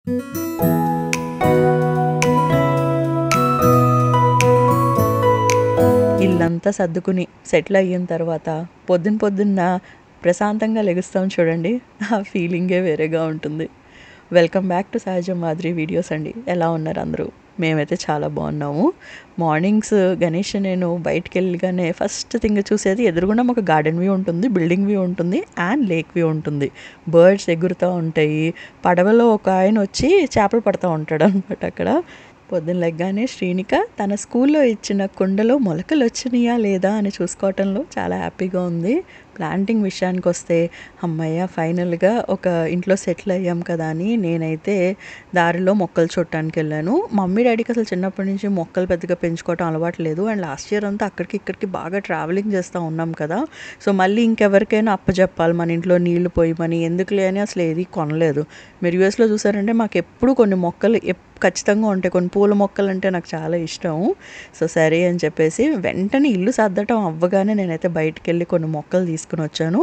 ఇల్లంతా సర్దుకుని సెటిల్ అయిన తర్వాత పొద్దున పొద్దున్న ప్రశాంతంగా లెగుస్తాం చూడండి ఆ ఫీలింగే వేరేగా ఉంటుంది వెల్కమ్ బ్యాక్ టు సహజ మాదిరి వీడియోస్ అండి ఎలా ఉన్నారు అందరూ మేమైతే చాలా బాగున్నాము మార్నింగ్స్ గణేష్ నేను బయటికి వెళ్ళగానే ఫస్ట్ థింగ్ చూసేది ఎదురుగుండా ఒక గార్డెన్ వ్యూ ఉంటుంది బిల్డింగ్ వ్యూ ఉంటుంది అండ్ లేక్ వ్యూ ఉంటుంది బర్డ్స్ ఎగురుతూ ఉంటాయి పడవలో ఒక ఆయన వచ్చి చేపలు పడుతూ ఉంటాడు అనమాట అక్కడ పొద్దున్న లెగ్గానే శ్రీనిక తన స్కూల్లో ఇచ్చిన కుండలో మొలకలు వచ్చినాయా లేదా అని చూసుకోవటంలో చాలా హ్యాపీగా ఉంది ప్లాంటింగ్ విషయానికి వస్తే అమ్మయ్య ఫైనల్గా ఒక ఇంట్లో సెటిల్ అయ్యాం కదా అని నేనైతే దారిలో మొక్కలు చూడటానికి వెళ్ళాను మమ్మీ డాడీకి అసలు చిన్నప్పటి నుంచి మొక్కలు పెద్దగా పెంచుకోవటం అలవాటు లేదు అండ్ లాస్ట్ ఇయర్ అంతా అక్కడికి ఇక్కడికి బాగా ట్రావెలింగ్ చేస్తూ ఉన్నాం కదా సో మళ్ళీ ఇంకెవరికైనా అప్పచెప్పాలి మన ఇంట్లో నీళ్లు పోయమని ఎందుకులే అని అసలు ఏది కొనలేదు మీరు యూఎస్లో చూసారంటే మాకు ఎప్పుడు కొన్ని మొక్కలు ఎప్ ఖచ్చితంగా ఉంటాయి కొన్ని పూల మొక్కలు అంటే నాకు చాలా ఇష్టం సో సరే అని చెప్పేసి వెంటనే ఇల్లు సర్దటం అవ్వగానే నేనైతే బయటికి వెళ్ళి కొన్ని మొక్కలు తీసుకుని వచ్చాను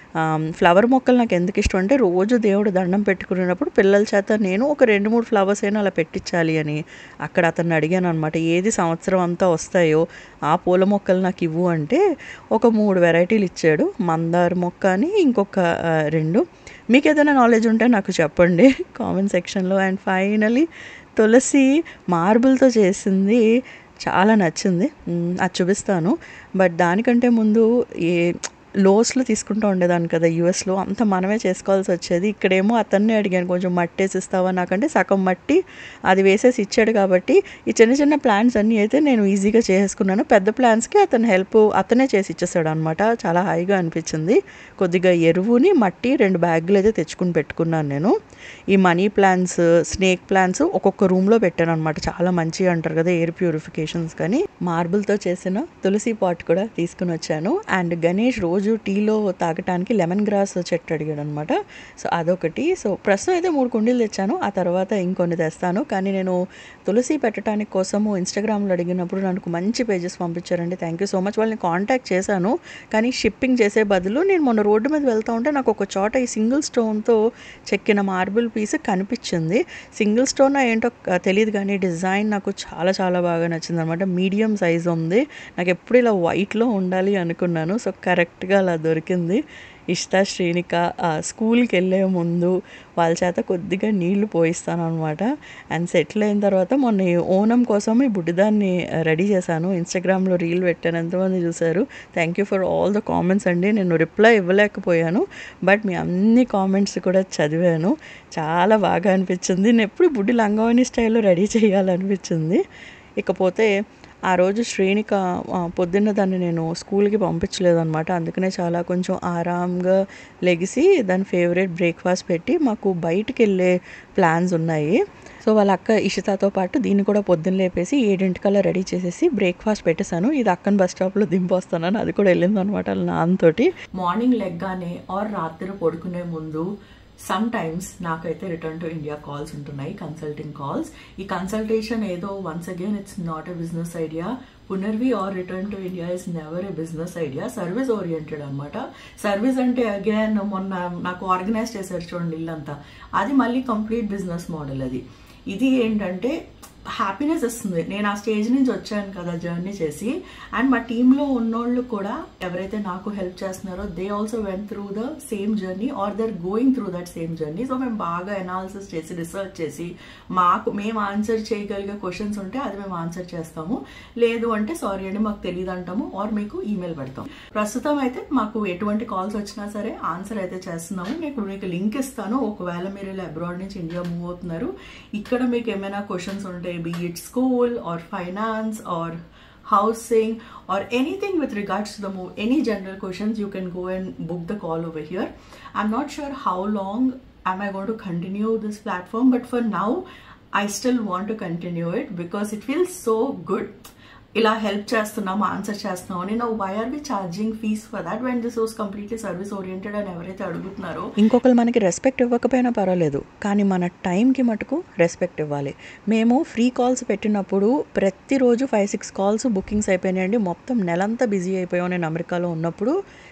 ఫ్లవర్ మొక్కలు నాకు ఎందుకు ఇష్టం అంటే రోజు దేవుడు దండం పెట్టుకునేటప్పుడు పిల్లల చేత నేను ఒక రెండు మూడు ఫ్లవర్స్ అయినా అలా పెట్టించాలి అని అక్కడ అతన్ని అడిగాను అనమాట ఏది సంవత్సరం అంతా వస్తాయో ఆ పూల మొక్కలు నాకు ఇవ్వు అంటే ఒక మూడు వెరైటీలు ఇచ్చాడు మందార మొక్క అని ఇంకొక ఆ, రెండు మీకు ఏదైనా నాలెడ్జ్ ఉంటే నాకు చెప్పండి కామెంట్ సెక్షన్లో అండ్ ఫైనలీ తులసి మార్బుల్తో చేసింది చాలా నచ్చింది మ్, అది చూపిస్తాను బట్ దానికంటే ముందు ఏ లోస్లో తీసుకుంటూ ఉండేదాన్ని కదా యూఎస్లో అంత మనమే చేసుకోవాల్సి వచ్చేది ఇక్కడేమో అతన్నే అడిగాను కొంచెం మట్టి వేసి ఇస్తావా నాకంటే సగం మట్టి అది వేసేసి ఇచ్చాడు కాబట్టి ఈ చిన్న చిన్న ప్లాన్స్ అన్నీ అయితే నేను ఈజీగా చేసుకున్నాను పెద్ద ప్లాన్స్కి అతను హెల్ప్ అతనే చేసి ఇచ్చేసాడు అనమాట చాలా హాయిగా అనిపించింది కొద్దిగా ఎరువుని మట్టి రెండు బ్యాగులు అయితే తెచ్చుకుని పెట్టుకున్నాను నేను ఈ మనీ ప్లాంట్స్ స్నేక్ ప్లాంట్స్ ఒక్కొక్క రూమ్లో పెట్టాను అనమాట చాలా మంచిగా అంటారు కదా ఎయిర్ ప్యూరిఫికేషన్స్ కానీ మార్బుల్తో చేసిన తులసి పాట్ కూడా తీసుకుని వచ్చాను అండ్ గణేష్ రోజు టీలో తాగటానికి లెమన్ గ్రాస్ చెట్టు అడిగాడు అనమాట సో అదొకటి సో ప్రస్తుతం అయితే మూడు కుండీలు తెచ్చాను ఆ తర్వాత ఇంకొన్ని తెస్తాను కానీ నేను తులసి పెట్టడానికి కోసము ఇన్స్టాగ్రామ్లో అడిగినప్పుడు నాకు మంచి పేజెస్ పంపించారండి థ్యాంక్ యూ సో మచ్ వాళ్ళని కాంటాక్ట్ చేశాను కానీ షిప్పింగ్ చేసే బదులు నేను మొన్న రోడ్డు మీద వెళ్తూ ఉంటే నాకు ఒక చోట ఈ సింగిల్ స్టోన్తో చెక్కిన మార్బుల్ పీస్ కనిపించింది సింగిల్ స్టోన్ ఏంటో క- తెలియదు కానీ డిజైన్ నాకు చాలా చాలా బాగా నచ్చింది అనమాట మీడియం సైజ్ ఉంది నాకు ఎప్పుడు ఇలా వైట్లో ఉండాలి అనుకున్నాను సో కరెక్ట్గా అలా దొరికింది ఇష్ట శ్రీనిక ఆ, స్కూల్కి వెళ్ళే ముందు వాళ్ళ చేత కొద్దిగా నీళ్లు పోయిస్తాను అనమాట అండ్ సెటిల్ అయిన తర్వాత మొన్న ఈ ఓనం కోసం ఈ బుడ్డిదాన్ని రెడీ చేశాను ఇన్స్టాగ్రామ్లో రీల్ పెట్టాను ఎంతమంది చూశారు thank you for all the comments అండి నేను రిప్లై ఇవ్వలేకపోయాను బట్ మీ అన్ని కామెంట్స్ కూడా చదివాను చాలా బాగా అనిపించింది నేను ఎప్పుడు బుడ్డి లంగావని స్టైల్లో రెడీ చేయాలనిపించింది ఇకపోతే ఆ రోజు శ్రేణిక ఆ, పొద్దున్న దాన్ని నేను స్కూల్కి పంపించలేదన్నమాట అందుకనే చాలా కొంచెం ఆరాంగా లెగిసి దాని ఫేవరెట్ బ్రేక్ఫాస్ట్ పెట్టి మాకు బయటికి వెళ్ళే ప్లాన్స్ ఉన్నాయి సో వాళ్ళ అక్క ఇషితాతో పాటు దీన్ని కూడా పొద్దున్న లేపేసి ఏడింటికల్లా రెడీ చేసేసి బ్రేక్ఫాస్ట్ పెట్టేశాను ఇది అక్కన బస్ స్టాప్లో దింపొస్తానని అది కూడా వెళ్ళింది అనమాట వాళ్ళ నాన్నతోటి మార్నింగ్ లెగ్గానే ఆర్ రాత్రి పడుకునే ముందు సమ్ టైమ్స్ నాకైతే రిటర్న్ టు ఇండియా కాల్స్ ఉంటున్నాయి కన్సల్టింగ్ కాల్స్ ఈ కన్సల్టేషన్ ఏదో once again it's not a business idea పునర్వి or return to India is never a business idea service oriented అనమాట సర్వీస్ అంటే అగైన్ మొన్న నాకు ఆర్గనైజ్ చేశారు చూడండి ఇల్లంతా అది మళ్ళీ కంప్లీట్ బిజినెస్ మోడల్ అది ఇది ఏంటంటే హ్యాపీనెస్ ఇస్తుంది నేను ఆ స్టేజ్ నుంచి వచ్చాను కదా జర్నీ చేసి అండ్ మా టీంలో ఉన్నోళ్ళు కూడా ఎవరైతే నాకు హెల్ప్ చేస్తున్నారో they also went through the same journey or they're going through that same journey so మేము బాగా అనాలిసిస్ చేసి రీసెర్చ్ చేసి మాకు మేము ఆన్సర్ చేయగలిగే క్వశ్చన్స్ ఉంటే అది మేము ఆన్సర్ చేస్తాము లేదు అంటే సారీ అండి మాకు తెలియదు అంటాము ఆర్ మీకు ఈమెయిల్ పెడతాం ప్రస్తుతం అయితే మాకు ఎటువంటి కాల్స్ వచ్చినా సరే ఆన్సర్ అయితే చేస్తున్నాము నేను ఇప్పుడు మీకు లింక్ ఇస్తాను ఒకవేళ మీరు ఇలా అబ్రాడ్ నుంచి ఇండియా మూవ్ అవుతున్నారు ఇక్కడ మీకు ఏమైనా క్వశ్చన్స్ ఉంటే be it school or finance or housing or anything with regards to the move any general questions you can go and book the call over here i'm not sure how long am i going to continue this platform but for now i still want to continue it because it feels so good ఇలా help చేస్తున్నాం answer చేస్తున్నాం అని నా why are we charging fees for that when this was completely service oriented అని ఎవరైతే అడుగుతున్నారో ఇంకొకరు మనకి respect ఇవ్వకపోయినా పర్వాలేదు కానీ మన టైంకి మటుకు రెస్పెక్ట్ ఇవ్వాలి మేము ఫ్రీ కాల్స్ పెట్టినప్పుడు ప్రతిరోజు ఫైవ్ సిక్స్ కాల్స్ బుకింగ్స్ అయిపోయినాయండి మొత్తం నెలంతా బిజీ అయిపోయాం నేను అమెరికాలో ఉన్నప్పుడు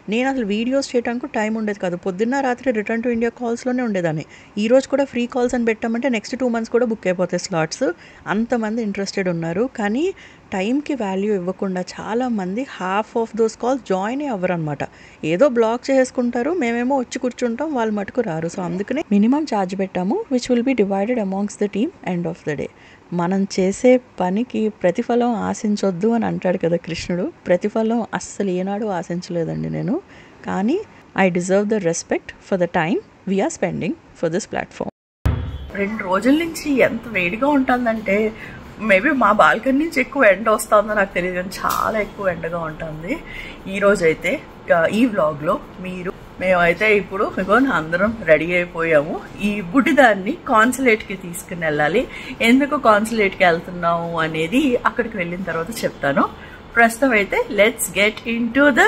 నేను అసలు వీడియోస్ చేయడానికి టైం ఉండేది కాదు పొద్దున్న రాత్రి రిటర్న్ టు ఇండియా కాల్స్లోనే ఉండేదాన్ని ఈ రోజు కూడా ఫ్రీ కాల్స్ అని పెట్టామంటే నెక్స్ట్ టూ మంత్స్ కూడా బుక్ అయిపోతాయి స్లాట్స్ అంతమంది ఇంట్రెస్టెడ్ ఉన్నారు కానీ టైంకి వాల్యూ ఇవ్వకుండా చాలామంది half of those calls join అవ్వరు అనమాట ఏదో బ్లాక్ చేసుకుంటారు మేమేమో వచ్చి కూర్చుంటాం వాళ్ళు మటుకు రారు సో అందుకనే మినిమం ఛార్జ్ పెట్టాము which will be divided amongst the team end of the day మనం చేసే పనికి ప్రతిఫలం ఆశించొద్దు అని అంటాడు కదా కృష్ణుడు ప్రతిఫలం అస్సలు ఏనాడు ఆశించలేదండి నేను కానీ I deserve the respect for the time we're spending for this platform రెండు రోజుల నుంచి ఎంత వేడిగా ఉంటుందంటే మేబీ మా బాల్కనీ నుంచి ఎక్కువ ఎండ వస్తుందో నాకు తెలియదు కానీ చాలా ఎక్కువ ఎండగా ఉంటుంది ఈ రోజు అయితే ఈ వ్లాగ్లో మీరు మేమైతే ఇప్పుడు ఇగో అందరం రెడీ అయిపోయాము ఈ బుడ్డిదాన్ని కాన్సులేట్కి తీసుకుని వెళ్ళాలి ఎందుకు కాన్సులేట్కి వెళ్తున్నాము అనేది అక్కడికి వెళ్ళిన తర్వాత చెప్తాను ప్రస్తుతం అయితే let's get into the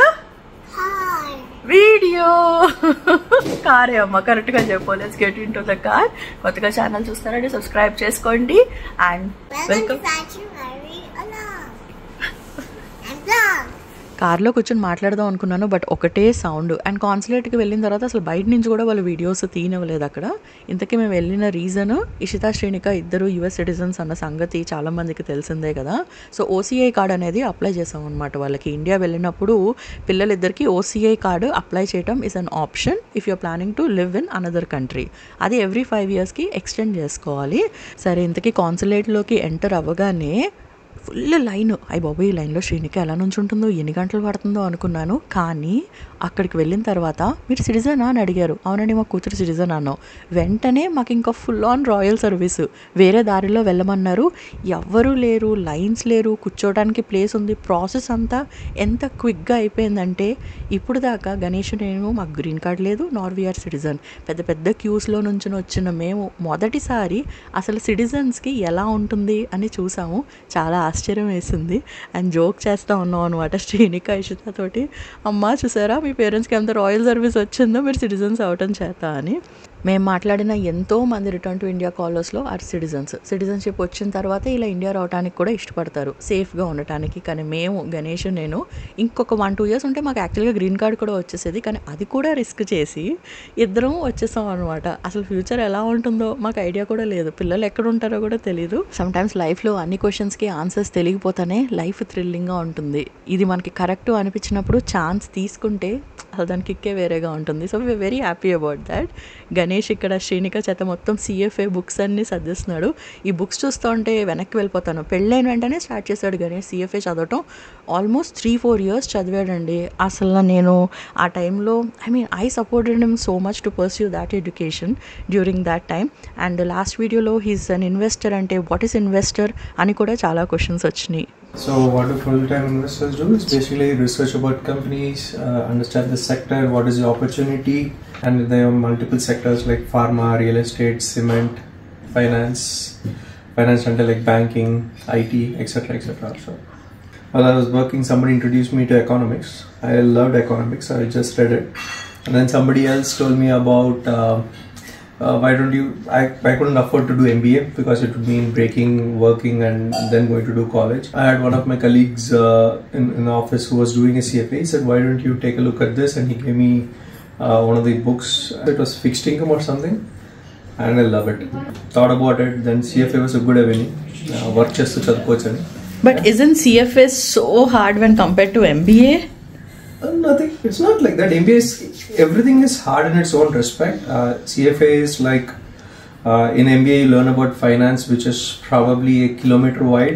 video కారే అమ్మ కరెక్ట్ గా చెప్పు let's get into the car కొత్తగా ఛానల్ చూస్తారంటే సబ్స్క్రైబ్ చేసుకోండి అండ్ వెల్కమ్ కార్లో కూర్చొని మాట్లాడదాం అనుకున్నాను బట్ ఒకటే సౌండ్ అండ్ కాన్సులేట్కి వెళ్ళిన తర్వాత అసలు బయట నుంచి కూడా వాళ్ళు వీడియోస్ తీయనివ్వలేదు అక్కడ ఇంతకీ మేము వెళ్ళిన రీజన్ ఇషితా శ్రేణిక ఇద్దరు యుఎస్ సిటిజన్స్ అన్న సంగతి చాలా మందికి తెలిసిందే కదా సో ఓసీఐ కార్డ్ అనేది అప్లై చేసాం అనమాట వాళ్ళకి ఇండియా వెళ్ళినప్పుడు పిల్లలిద్దరికి ఓసీఐ కార్డు అప్లై చేయడం is an option if you're planning to live in another country అది ఎవ్రీ ఫైవ్ ఇయర్స్కి ఎక్స్టెండ్ చేసుకోవాలి సరే ఇంతకీ కాన్సులేట్లోకి ఎంటర్ అవ్వగానే ఫుల్ లైన్ అయ్యి బాబు ఈ లైన్లో శ్రీనిక ఎలా నుంచి ఉంటుందో ఎన్ని గంటలు పడుతుందో అనుకున్నాను కానీ అక్కడికి వెళ్ళిన తర్వాత మీరు సిటిజనా అని అడిగారు అవునండి మా కూతురు సిటిజన్ అన్నాం వెంటనే మాకు ఇంకా ఫుల్ ఆన్ రాయల్ సర్వీస్ వేరే దారిలో వెళ్ళమన్నారు ఎవ్వరూ లేరు లైన్స్ లేరు కూర్చోవడానికి ప్లేస్ ఉంది ప్రాసెస్ అంతా ఎంత క్విక్గా అయిపోయిందంటే ఇప్పుడు దాకా గణేష్ నేను మాకు గ్రీన్ కార్డ్ లేదు నార్విఆర్ సిటిజన్ పెద్ద పెద్ద క్యూస్లో నుంచి వచ్చిన మేము మొదటిసారి అసలు సిటిజన్స్కి ఎలా ఉంటుంది అని చూసాము చాలా ఆశ్చర్యం వేసింది అండ్ జోక్ చేస్తూ ఉన్నాం అనమాట శ్రీనిక ఇషితతోటి అమ్మ చూసారా మీ పేరెంట్స్కి ఎంత రాయల్ సర్వీస్ వచ్చిందో మీరు సిటిజన్స్ అవటం చేత అని మేము మాట్లాడిన ఎంతో మంది రిటర్న్ టు ఇండియా కాలర్స్లో ఆర్ సిటిజన్స్ సిటిజన్షిప్ వచ్చిన తర్వాత ఇలా ఇండియా రావడానికి కూడా ఇష్టపడతారు సేఫ్గా ఉండటానికి కానీ మేము గణేష్ నేను ఇంకొక వన్ టూ ఇయర్స్ ఉంటే మాకు యాక్చువల్గా గ్రీన్ కార్డ్ కూడా వచ్చేసేది కానీ అది కూడా రిస్క్ చేసి ఇద్దరం వచ్చేసాం అనమాట అసలు ఫ్యూచర్ ఎలా ఉంటుందో మాకు ఐడియా కూడా లేదు పిల్లలు ఎక్కడ ఉంటారో కూడా తెలియదు సమ్టైమ్స్ లైఫ్లో అన్ని క్వశ్చన్స్కి ఆన్సర్స్ తెలియకపోతేనే లైఫ్ థ్రిల్లింగ్గా ఉంటుంది ఇది మనకి కరెక్ట్ అనిపించినప్పుడు ఛాన్స్ తీసుకుంటే అసలు దాని కిక్కే వేరేగా ఉంటుంది so we very happy about that Ganesh ఇక్కడ శ్రీనిక చేత మొత్తం సిఎఫ్ఏ బుక్స్ అన్ని సర్దిస్తున్నాడు ఈ బుక్స్ చూస్తూ ఉంటే వెనక్కి వెళ్ళిపోతాను పెళ్ళైన వెంటనే స్టార్ట్ చేశాడు గణేష్ సిఎఫ్ఏ చదవటం ఆల్మోస్ట్ త్రీ ఫోర్ ఇయర్స్ చదివాడండి అసలు నేను ఆ టైంలో I mean I supported him so much to pursue that education during that time and last వీడియోలో హీస్ అన్ ఇన్వెస్టర్ అంటే వాట్ ఈస్ ఇన్వెస్టర్ అని కూడా చాలా క్వశ్చన్స్ వచ్చినాయి So, what do full-time investors do? Is basically research about companies, uh, understand the sector, what is the opportunity, and there are multiple sectors like pharma, real estate, cement, finance, finance under like banking, IT, etc., etc. So, while I was working, somebody introduced me to economics. I loved economics. I just read it, and then somebody else told me about. Uh, uh, why don't you I, I couldn't afford to do mba because it would mean breaking working and then going to do college i had one of my colleagues uh, in, in the office who was doing a cfa he said why don't you take a look at this and he gave me uh, one of the books it was fixed income or something and i love it thought about it then cfa was a good avenue uh, work చేస్తూ చదువుకోవచ్చు అని but isn't CFA so hard when compare to MBA Uh, nothing. It's not like that. MBA is everything is hard in its own respect. Uh, CFA is like uh, in MBA you learn about finance, which is probably a kilometer wide,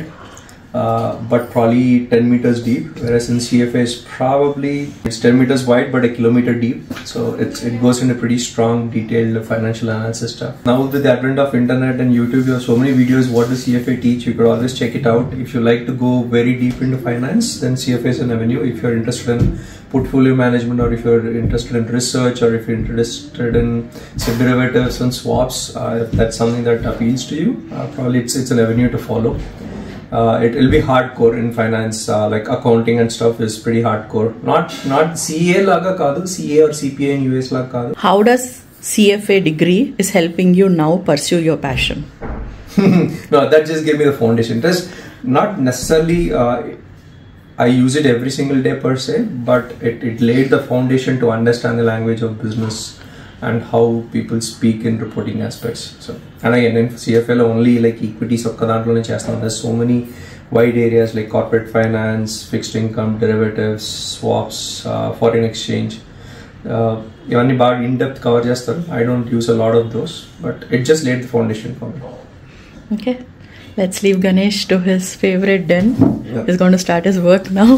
uh, but probably 10 meters deep. Whereas in CFA is probably it's 10 meters wide but a kilometer deep. So it's it goes into pretty strong, detailed financial analysis stuff. Now with the advent of internet and YouTube, you have so many videos. What does CFA teach? You could always check it out. If you like to go very deep into finance, then CFA is an avenue. If you're interested in portfolio management or if you're interested in research or if you're interested in say derivatives and swaps uh, if that's something that appeals to you uh, probably it's, it's an avenue to follow uh, it will be hardcore in finance uh, like accounting and stuff is pretty hardcore not not CA laga kadu CA or CPA in US laga kadu how does CFA degree is helping you now pursue your passion no, that just gave me the foundation. It is not necessarily. Uh, I use it every single day per se, but it, it laid the foundation to understand the language of business and how people speak in reporting aspects. So, and again, in CFL only like equities of దాంట్లోనే చేస్తున్నాం. There's so many wide areas like corporate finance, fixed income, derivatives, swaps, uh, foreign exchange. Uh, ఇవన్నీ బాగా in depth cover చేస్తారు I don't use a lot of those but it just laid the foundation for me Okay. Let's leave Ganesh to his favorite den. Yeah. He's going to start his work now.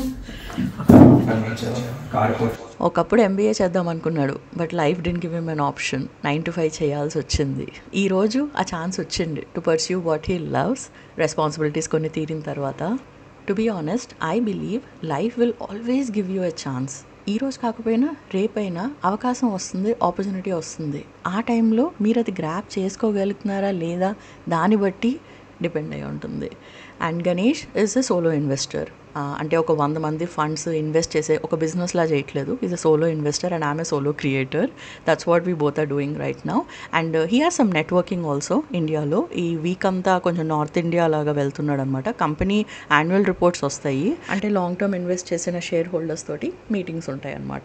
Corporate ఒకప్పుడు MBA చేద్దాం అనుకున్నాడు but life didn't give him an option nine to five చేయాల్సి వచ్చింది ఈ రోజు ఆ chance వచ్చింది to pursue what he loves responsibilities కొన్ని తీరిన తర్వాత to be honest I believe life will always give you a chance ఈ రోజు కాకపోయినా రేపైనా అవకాశం వస్తుంది ఆపర్చునిటీ వస్తుంది ఆ టైంలో మీరు అది గ్రాప్ చేసుకోగలుగుతున్నారా లేదా దాన్ని బట్టి డిపెండ్ అయి ఉంటుంది and Ganesh is a solo investor అంటే ఒక వంద మంది ఫండ్స్ ఇన్వెస్ట్ చేసే ఒక బిజినెస్ లా చేయట్లేదు is a solo investor and ఆమె solo creator that's what we both are doing right now and he had some networking also ఇండియాలో ఈ వీక్ అంతా కొంచెం నార్త్ ఇండియా లాగా వెళ్తున్నాడు అనమాట కంపెనీ యాన్యువల్ రిపోర్ట్స్ వస్తాయి అంటే లాంగ్ టర్మ్ ఇన్వెస్ట్ చేసిన షేర్ హోల్డర్స్ తోటి మీటింగ్స్ ఉంటాయి అన్నమాట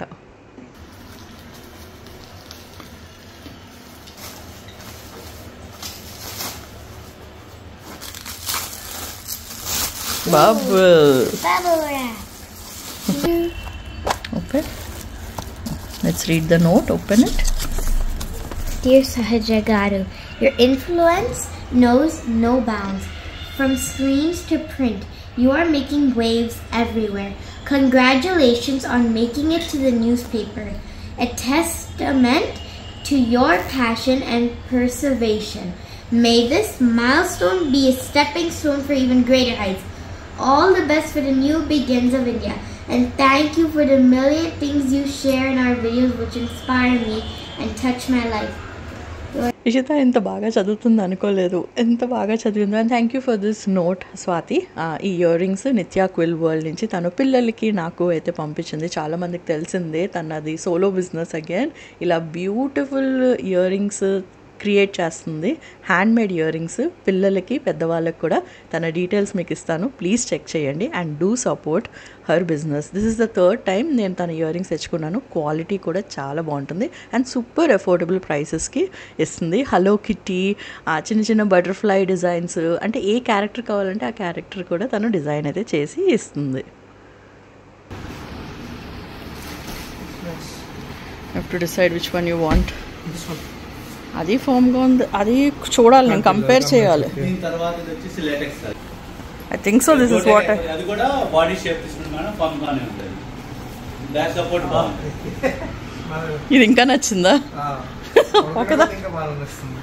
Bubble. Bubble wrap. Open. Let's read the note. Open it. Dear Sahajagaru, your influence knows no bounds. From screens to print, you are making waves everywhere. Congratulations on making it to the newspaper. A testament to your passion and perseveration. May this milestone be a stepping stone for even greater heights. All the best for the new begins of India. And thank you for the million things you share in our videos which inspire me and touch my life. Ishita ఎంత బాగా చదువుతుంది అనుకోలేదు ఎంత బాగా చదివిందో and thank you for this note Swathi ఆ, ఈ earrings Nithya Quill World నుంచి తను పిల్లలకి నాకు అయితే పంపించింది చాలా మందికి తెలిసిందే తనది సోలో బిజినెస్ అగైన్ ఇలా బ్యూటిఫుల్ ఇయర్ రింగ్స్ క్రియేట్ చేస్తుంది హ్యాండ్ మేడ్ ఇయర్ రింగ్స్ పిల్లలకి పెద్దవాళ్ళకి కూడా తన డీటెయిల్స్ మీకు ఇస్తాను ప్లీజ్ చెక్ చేయండి and do support her business this is the third time నేను తన ఇయర్ రింగ్స్ తెచ్చుకున్నాను క్వాలిటీ కూడా చాలా బాగుంటుంది అండ్ సూపర్ అఫోర్డబుల్ ప్రైసెస్కి ఇస్తుంది హలో కిట్టి చిన్న చిన్న బటర్ఫ్లై డిజైన్స్ అంటే ఏ క్యారెక్టర్ కావాలంటే ఆ క్యారెక్టర్ కూడా తను డిజైన్ అయితే చేసి ఇస్తుంది have to decide which one you want అది ఫామ్గా ఉంది అది చూడాలి నేను కంపేర్ చేయాలి దీని తర్వాత ఇది వచ్చేసి latex sir I think so this is what అది కూడా బాడీ షేప్ తీసుకుంటే మేడం ఫామ్ గానే ఉంటుంది బ్యాక్ సపోర్ట్ బాగుంది ఇది ఇంకా నచ్చిందా కదా? ఇంకా బాగా నడుస్తుంది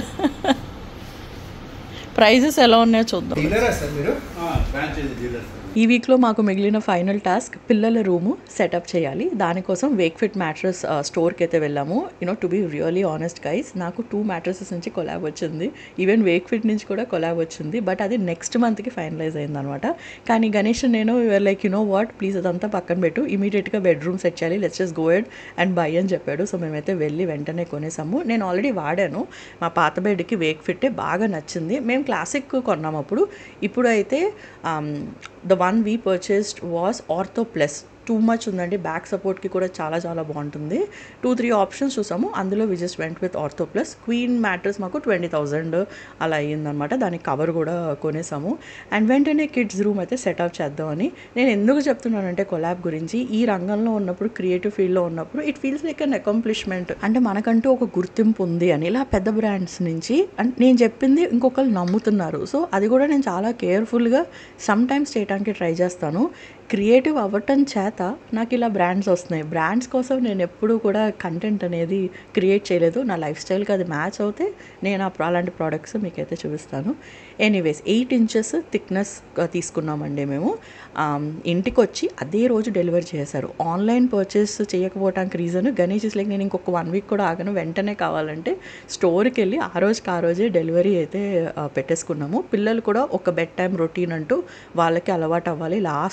ప్రైజెస్ ఎలా ఉన్నాయో చూద్దాం డీలరా సార్ మీరు ఫ్రాంచైజీ డీలర్ సార్ ఈ వీక్లో మాకు మిగిలిన ఫైనల్ టాస్క్ పిల్లల రూము సెటప్ చేయాలి దానికోసం వేక్ ఫిట్ మ్యాట్రస్ స్టోర్కి అయితే వెళ్ళాము you know to be really honest guys నాకు టూ మ్యాట్రసెస్ నుంచి కొలాబ్ వచ్చింది ఈవెన్ వేక్ ఫిట్ నుంచి కూడా కొలాబ్ వచ్చింది బట్ అది నెక్స్ట్ మంత్కి ఫైనలైజ్ అయింది అనమాట కానీ గణేష్ నేను your like you know what please అదంతా పక్కన పెట్టు ఇమీడియట్గా బెడ్రూమ్ సెట్ చేయాలి let's just go ahead and bye అని చెప్పాడు సో మేమైతే వెళ్ళి వెంటనే కొనేసాము నేను ఆల్రెడీ వాడాను మా పాత బెడ్కి వేక్ ఫిట్టే బాగా నచ్చింది మేము క్లాసిక్ కొన్నాము అప్పుడు ఇప్పుడు అయితే the one we purchased was Ortho Plus too much ఉందండి బ్యాక్ సపోర్ట్కి కూడా చాలా చాలా బాగుంటుంది టూ త్రీ ఆప్షన్స్ చూసాము అందులో we just went with Ortho Plus queen mattress మాకు ట్వంటీ థౌజండ్ అలా అయ్యిందనమాట దానికి కవర్ కూడా కొనేసాము అండ్ వెంటనే కిడ్స్ రూమ్ అయితే సెటప్ చేద్దామని నేను ఎందుకు చెప్తున్నానంటే కొలాబ్ గురించి ఈ రంగంలో ఉన్నప్పుడు క్రియేటివ్ ఫీల్డ్లో ఉన్నప్పుడు it feels like an accomplishment అంటే మనకంటూ ఒక గుర్తింపు ఉంది అని ఇలా పెద్ద బ్రాండ్స్ నుంచి అండ్ నేను చెప్పింది ఇంకొకరు నమ్ముతున్నారు సో అది కూడా నేను చాలా కేర్ఫుల్గా సమ్ టైమ్స్ చేయడానికి ట్రై చేస్తాను క్రియేటివ్ అవ్వటం చేత నాకు ఇలా బ్రాండ్స్ వస్తున్నాయి బ్రాండ్స్ కోసం నేను ఎప్పుడూ కూడా కంటెంట్ అనేది క్రియేట్ చేయలేదు నా లైఫ్ స్టైల్కి అది మ్యాచ్ అవుతే నేను ఆ ప్రా- అలాంటి ప్రోడక్ట్స్ మీకైతే చూపిస్తాను ఎనీవేస్ ఎయిట్ ఇంచెస్ థిక్నెస్ తీసుకున్నామండి మేము ఆమ్, ఇంటికి వచ్చి అదే రోజు డెలివరీ చేశారు ఆన్లైన్ పర్చేస్ చేయకపోవడానికి రీజన్ గణేష్ ఇస్ లైక్ నేను ఇంకొక వన్ వీక్ కూడా ఆగను వెంటనే కావాలంటే స్టోర్కి వెళ్ళి ఆ రోజుకి ఆ రోజే డెలివరీ అయితే ఆ, పెట్టేసుకున్నాము పిల్లలు కూడా ఒక బెడ్ టైం రొటీన్ అంటూ వాళ్ళకి అలవాటు అవ్వాలి లాస్ట్ టూ మంత్స్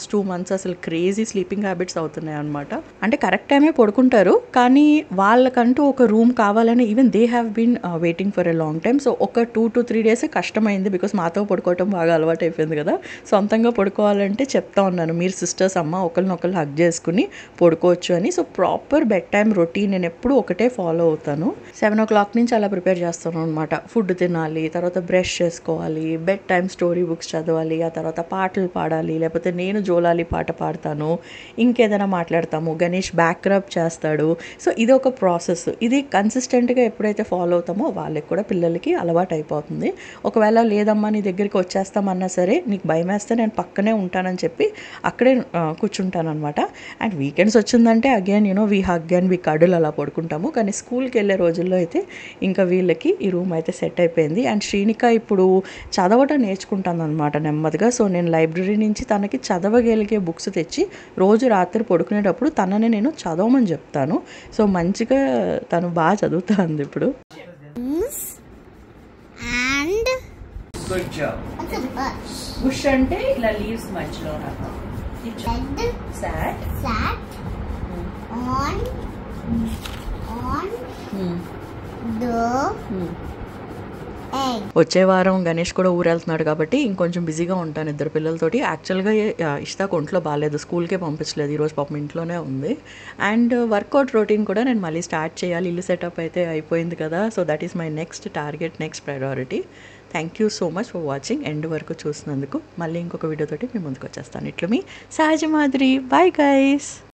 మంత్స్ అసలు క్రేజీ స్లీపింగ్ హ్యాబిట్స్ అవుతున్నాయి అనమాట అంటే కరెక్ట్ టైమే పడుకుంటారు కానీ వాళ్ళకంటూ ఒక రూమ్ కావాలని even they have been waiting for a long time so ఒక టూ టు త్రీ డేస్ కష్టమైంది బికాస్ మాతో పడుకోవటం బాగా అలవాటు అయిపోయింది కదా సొంతంగా పడుకోవాలంటే చెప్తా ఉన్నాను మీరు సిస్టర్స్ అమ్మ ఒకరినొకరు హక్ చేసుకుని పడుకోవచ్చు అని so proper bed time routine నేను ఎప్పుడు ఒకటే ఫాలో అవుతాను సెవెన్ ఓ క్లాక్ నుంచి అలా ప్రిపేర్ చేస్తాను అనమాట ఫుడ్ తినాలి తర్వాత బ్రష్ చేసుకోవాలి బెడ్ టైం స్టోరీ బుక్స్ చదవాలి ఆ తర్వాత పాటలు పాడాలి లేకపోతే నేను జోలాలి పాట పాడతాను ఇంకేదైనా మాట్లాడతాము గణేష్ బ్యాక్ రబ్ చేస్తాడు సో ఇది ఒక ప్రాసెస్ ఇది కన్సిస్టెంట్గా ఎప్పుడైతే ఫాలో అవుతామో వాళ్ళకి కూడా పిల్లలకి అలవాటు అయిపోతుంది ఒకవేళ లేదమ్మా నీ దగ్గరికి వచ్చేస్తామన్నా సరే నీకు భయం వేస్తే నేను పక్కనే ఉంటానని చెప్పి అక్కడే కూర్చుంటాను అనమాట అండ్ వీకెండ్స్ వచ్చిందంటే again you know we hug and we cuddle అలా పడుకుంటాము కానీ స్కూల్కి వెళ్ళే రోజుల్లో అయితే ఇంకా వీళ్ళకి ఈ రూమ్ అయితే సెట్ అయిపోయింది అండ్ శ్రీనిక ఇప్పుడు చదవటం నేర్చుకుంటాను అనమాట నెమ్మదిగా సో నేను లైబ్రరీ నుంచి తనకి చదవగలిగే బుక్స్ తెచ్చి రోజు రాత్రి పడుకునేటప్పుడు తనని నేను చదవమని చెప్తాను సో మంచిగా తను బాగా చదువుతుంది ఇప్పుడు And good job what's a bush? Bush అంటే ఇలా లీవ్స్ మధ్యలో Red, short sat on on the egg. వచ్చే వారం గణేష్ కూడా ఊరు వెళ్తున్నాడు కాబట్టి ఇంకొంచెం బిజీగా ఉంటాను ఇద్దరు పిల్లలతోటి యాక్చువల్గా ఇష్టాకు ఒంట్లో బాగాలేదు స్కూల్కే పంపించలేదు ఈరోజు పాపం ఇంట్లోనే ఉంది అండ్ వర్కౌట్ రొటీన్ కూడా నేను మళ్ళీ స్టార్ట్ చేయాలి ఇల్లు సెటప్ అయితే అయిపోయింది కదా so that is my next target next priority thank you so much for watching end వరకు చూసినందుకు మళ్ళీ ఇంకొక వీడియోతోటి మీ ముందుకు వచ్చేస్తాను ఇట్లు మీ సహజ మాదిరి బాయ్ గైస్